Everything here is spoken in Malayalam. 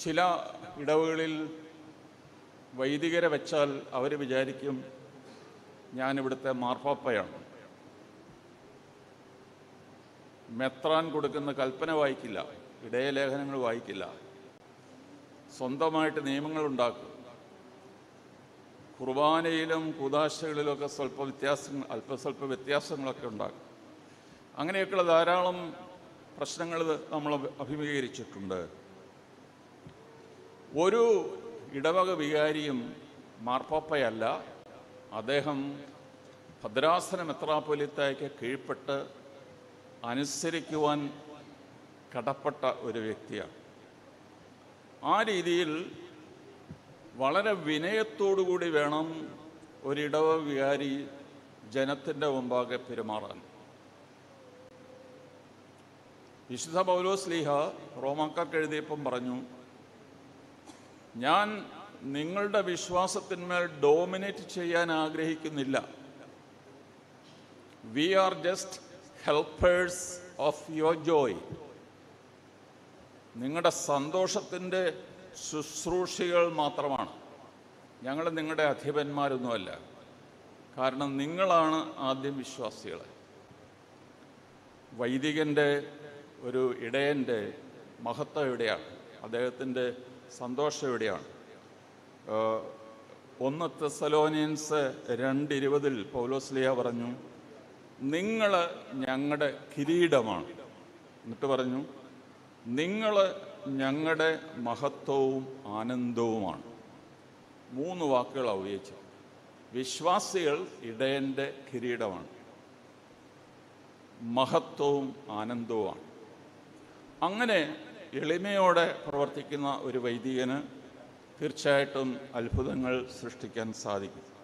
ചില ഇടവുകളിൽ വൈദികരെ വെച്ചാൽ അവർ വിചാരിക്കും ഞാനിവിടുത്തെ മാർപ്പാപ്പയാണ് മെത്രാൻ കൊടുക്കുന്ന കൽപ്പന വായിക്കില്ല ഇടയലേഖനങ്ങൾ വായിക്കില്ല സ്വന്തമായിട്ട് നിയമങ്ങൾ ഉണ്ടാക്കും കുർബാനയിലും കുദാശകളിലൊക്കെ സ്വല്പ വ്യത്യാസങ്ങൾ അല്പസ്വല്പ വ്യത്യാസങ്ങളൊക്കെ ഉണ്ടാക്കും അങ്ങനെയൊക്കെയുള്ള ധാരാളം പ്രശ്നങ്ങൾ നമ്മൾ അഭിമുഖീകരിച്ചിട്ടുണ്ട് ഒരു ഇടവക വികാരിയും മാർപ്പാപ്പയല്ല അദ്ദേഹം ഭദ്രാസന മെത്രാപ്പൊലിത്തായ്ക്ക് കീഴ്പ്പെട്ട് അനുസരിക്കുവാൻ കടപ്പെട്ട ഒരു വ്യക്തിയാണ് ആ രീതിയിൽ വളരെ വിനയത്തോടുകൂടി വേണം ഒരിടവ വികാരി ജനത്തിൻ്റെ മുമ്പാകെ പെരുമാറാൻ വിശുദ്ധ പൗലോസ് ലീഹ റോമാക്കാർക്ക് എഴുതിയപ്പം പറഞ്ഞു ഞാൻ നിങ്ങളുടെ വിശ്വാസത്തിന്മേൽ ഡോമിനേറ്റ് ചെയ്യാൻ ആഗ്രഹിക്കുന്നില്ല we are just helpers of your joy നിങ്ങളുടെ സന്തോഷത്തിൻ്റെ ശുശ്രൂഷികൾ മാത്രമാണ് ഞങ്ങൾ നിങ്ങളുടെ അധിപന്മാരൊന്നുമല്ല കാരണം നിങ്ങളാണ് ആദ്യം വിശ്വാസികൾ വൈദികൻ്റെ ഒരു ഇടയൻ്റെ മഹത്വം എവിടെയാണ് അദ്ദേഹത്തിൻ്റെ സന്തോഷം എവിടെയാണ് ഏഹ് ഒന്ന് തെസലോനിയൻസ് രണ്ട് ഇരുപതിൽ പൗലോസ്ലിയ പറഞ്ഞു നിങ്ങൾ ഞങ്ങളുടെ കിരീടമാണ് എന്നിട്ട് പറഞ്ഞു നിങ്ങൾ ഞങ്ങളുടെ മഹത്വവും ആനന്ദവുമാണ് മൂന്ന് വാക്കുകളാണ് ഉപയോഗിച്ചത് വിശ്വാസികൾ ഇടയൻ്റെ കിരീടമാണ് മഹത്വവും ആനന്ദവുമാണ് അങ്ങനെ എളിമയോടെ പ്രവർത്തിക്കുന്ന ഒരു വൈദികന് തീർച്ചയായിട്ടും അത്ഭുതങ്ങൾ സൃഷ്ടിക്കാൻ സാധിക്കും